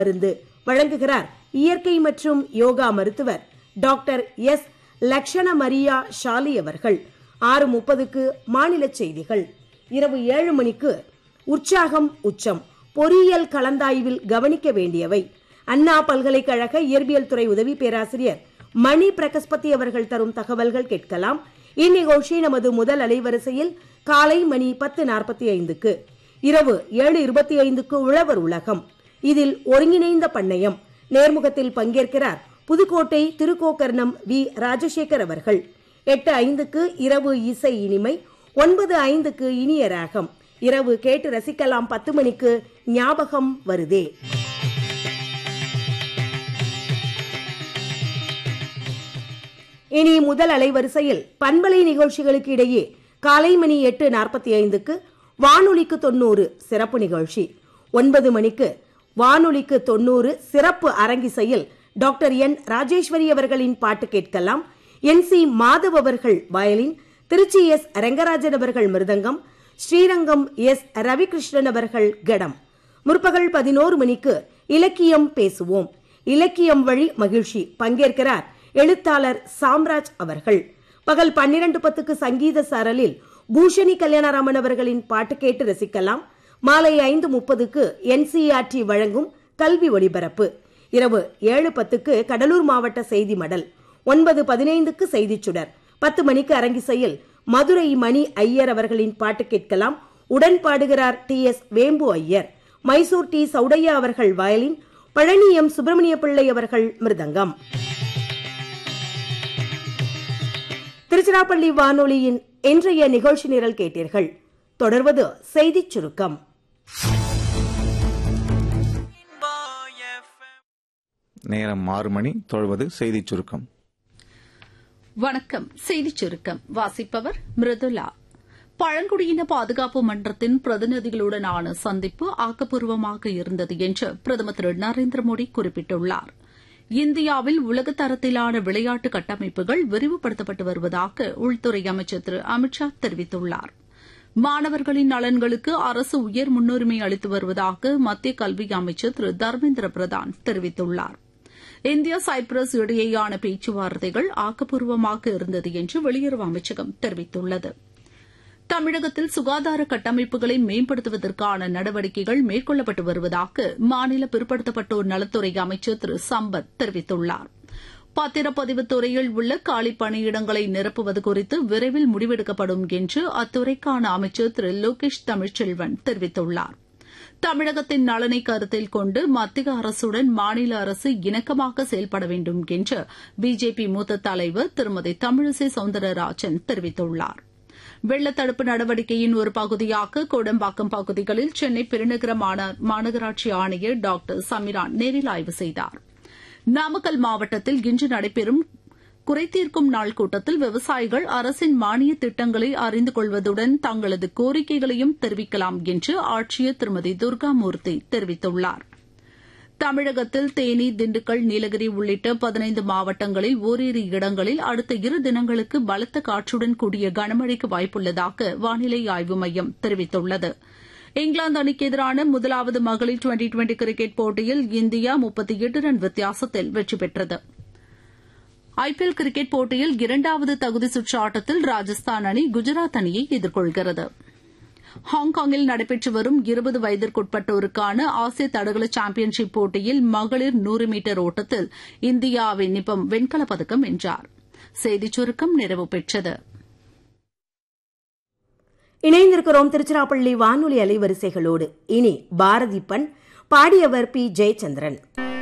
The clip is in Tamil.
மருந்து வழங்குகிறார் இயற்கை மற்றும் யோகா மருத்துவர் டாக்டர் எஸ் லக்ஷண மரியா ஷாலி அவர்கள் ஆறு முப்பதுக்கு மாநில செய்திகள் இரவு ஏழு மணிக்கு உற்சாகம் உச்சம் பொறியியல் கலந்தாய்வில் கவனிக்க வேண்டியவை அண்ணா பல்கலைக்கழக இயற்பியல் துறை உதவி பேராசிரியர் மணி பிரகஸ்பதி அவர்கள் தரும் தகவல்கள் கேட்கலாம் இந்நிகழ்ச்சி நமது முதல் அலைவரிசையில் காலை மணி பத்து நாற்பத்தி ஐந்துக்கு இரவு ஏழு இருபத்தி ஐந்துக்கு உழவர் உலகம் இதில் ஒருங்கிணைந்த பண்ணையம் நேர்முகத்தில் பங்கேற்கிறார் புதுக்கோட்டை திருக்கோக்கர்ணம் வி ராஜசேகர் அவர்கள் எட்டு ஐந்துக்கு இரவு இசை இனிமை ஒன்பது ஐந்துக்கு இனிய ராகம் இரவு கேட்டு ரசிக்கலாம் பத்து மணிக்கு ஞாபகம் வருதே இனி முதல் அலைவரிசையில் பண்பலை நிகழ்ச்சிகளுக்கு இடையே காலை மணி எட்டு நாற்பத்தி ஐந்துக்கு வானொலிக்கு தொண்ணூறு சிறப்பு நிகழ்ச்சி ஒன்பது மணிக்கு வானொலிக்கு தொண்ணூறு சிறப்பு அரங்கிசையில் டாக்டர் என் ராஜேஸ்வரி அவர்களின் பாட்டு கேட்கலாம் என் சி மாதவ் அவர்கள் வயலின் திருச்சி எஸ் ரங்கராஜன் அவர்கள் மிருதங்கம் ஸ்ரீரங்கம் எஸ் ரவிகிருஷ்ணன் அவர்கள் கடம் முற்பகல் பதினோரு மணிக்கு இலக்கியம் பேசுவோம் இலக்கியம் வழி மகிழ்ச்சி பங்கேற்கிறார் எழுத்தாளர் சாம்ராஜ் அவர்கள் பகல் பன்னிரண்டு பத்துக்கு சங்கீத சாரலில் பூஷணி கல்யாணராமன் அவர்களின் பாட்டு கேட்டு ரசிக்கலாம் மாலை ஐந்து முப்பதுக்கு என்சிஆர்டி வழங்கும் கல்வி ஒளிபரப்பு இரவு ஏழு பத்துக்கு கடலூர் மாவட்ட செய்தி மடல் ஒன்பது பதினைந்துக்கு செய்திச் சுடர் பத்து மணிக்கு அரங்கிசையில் மதுரை மணி ஐயர் அவர்களின் பாட்டு கேட்கலாம் உடன் பாடுகிறார் டி எஸ் வேம்பு ஐயர் மைசூர் டி சௌடையா அவர்கள் வயலின் பழனி எம் சுப்பிரமணிய பிள்ளை அவர்கள் மிருதங்கம் திருச்சிராப்பள்ளி வானொலியின் இன்றைய நிகழ்ச்சி நிரல் கேட்டீர்கள் தொடர்வது செய்திச் சுருக்கம் நேரம் ஆறு மணி தொழுவது செய்திச் சுருக்கம் வணக்கம் செய்திச் சுருக்கம் வாசிப்பவர் மிருதுலா பழங்குடியின பாதுகாப்பு மன்றத்தின் பிரதிநிதிகளுடனான சந்திப்பு ஆக்கப்பூர்வமாக இருந்தது என்று பிரதமர் திரு நரேந்திர மோடி குறிப்பிட்டுள்ளார் இந்தியாவில் உலக தரத்திலான விளையாட்டு கட்டமைப்புகள் விரிவுபடுத்தப்பட்டு வருவதாக உள்துறை அமைச்சர் திரு அமித்ஷா தெரிவித்துள்ளார் மாணவர்களின் நலன்களுக்கு அரசு உயர் முன்னுரிமை அளித்து வருவதாக மத்திய கல்வி அமைச்சர் திரு தர்மேந்திர பிரதான் தெரிவித்துள்ளார் இந்தியா சைப்ரஸ் இடையேயான பேச்சுவார்த்தைகள் ஆக்கப்பூர்வமாக இருந்தது என்று வெளியுறவு அமைச்சகம் தெரிவித்துள்ளது தமிழகத்தில் சுகாதார கட்டமைப்புகளை மேம்படுத்துவதற்கான நடவடிக்கைகள் மேற்கொள்ளப்பட்டு வருவதாக மாநில பிற்படுத்தப்பட்டோர் நலத்துறை அமைச்சர் திரு சம்பத் தெரிவித்துள்ளார் பத்திரப்பதிவு துறையில் உள்ள காலி பணியிடங்களை நிரப்புவது குறித்து விரைவில் முடிவெடுக்கப்படும் என்று அத்துறைக்கான அமைச்சர் திரு லோகேஷ் தமிழ்ச்செல்வன் தெரிவித்துள்ளார் தமிழகத்தின் நலனை கருத்தில் கொண்டு மத்திய அரசுடன் மாநில அரசு இணக்கமாக செயல்பட வேண்டும் என்று பிஜேபி மூத்த தலைவர் திருமதி தமிழிசை சவுந்தரராஜன் தெரிவித்துள்ளார் வெள்ளத்தடுப்பு நடவடிக்கையின் ஒரு பகுதியாக கோடம்பாக்கம் பகுதிகளில் சென்னை பெருநகர மாநகராட்சி ஆணையர் டாக்டர் சமிரான் நேரில் ஆய்வு செய்தார் நாமக்கல் மாவட்டத்தில் இன்று நடைபெறும் குறைதீர்க்கும் நாள் கூட்டத்தில் விவசாயிகள் அரசின் மானிய திட்டங்களை அறிந்து கொள்வதுடன் தங்களது கோரிக்கைகளையும் தெரிவிக்கலாம் என்று ஆட்சியர் திருமதி துர்காமூர்த்தி தெரிவித்துள்ளார் தமிழகத்தில் தேனி திண்டுக்கல் நீலகிரி உள்ளிட்ட பதினைந்து மாவட்டங்களில் ஓரிரு இடங்களில் அடுத்த இரு தினங்களுக்கு பலத்த காற்றுடன் கூடிய கனமழைக்கு வாய்ப்புள்ளதாக வானிலை ஆய்வு மையம் தெரிவித்துள்ளது இங்கிலாந்து அணிக்கு எதிரான முதலாவது மகளிர் டுவெண்டி டுவெண்டி கிரிக்கெட் போட்டியில் இந்தியா முப்பத்தி எட்டு ரன் வித்தியாசத்தில் வெற்றி பெற்றது ஐபிஎல் கிரிக்கெட் போட்டியில் இரண்டாவது தகுதி சுற்று ஆட்டத்தில் ராஜஸ்தான் அணி குஜராத் அணியை எதிர்கொள்கிறது ஹாங்காங்கில் நடைபெற்று வரும் இருபது வயதிற்குட்பட்டோருக்கான ஆசிய தடகள சாம்பியன்ஷிப் போட்டியில் மகளிர் நூறு மீட்டர் ஓட்டத்தில் இந்தியாவின் நிபம் வெண்கலப் பதக்கம் வென்றார் செய்திச் சுருக்கம் நிறைவு பெற்றது இணைந்திருக்கிறோம் திருச்சிராப்பள்ளி வானொலி அலைவரிசைகளோடு இனி பாரதி பண் பாடியவர் பி ஜெயச்சந்திரன்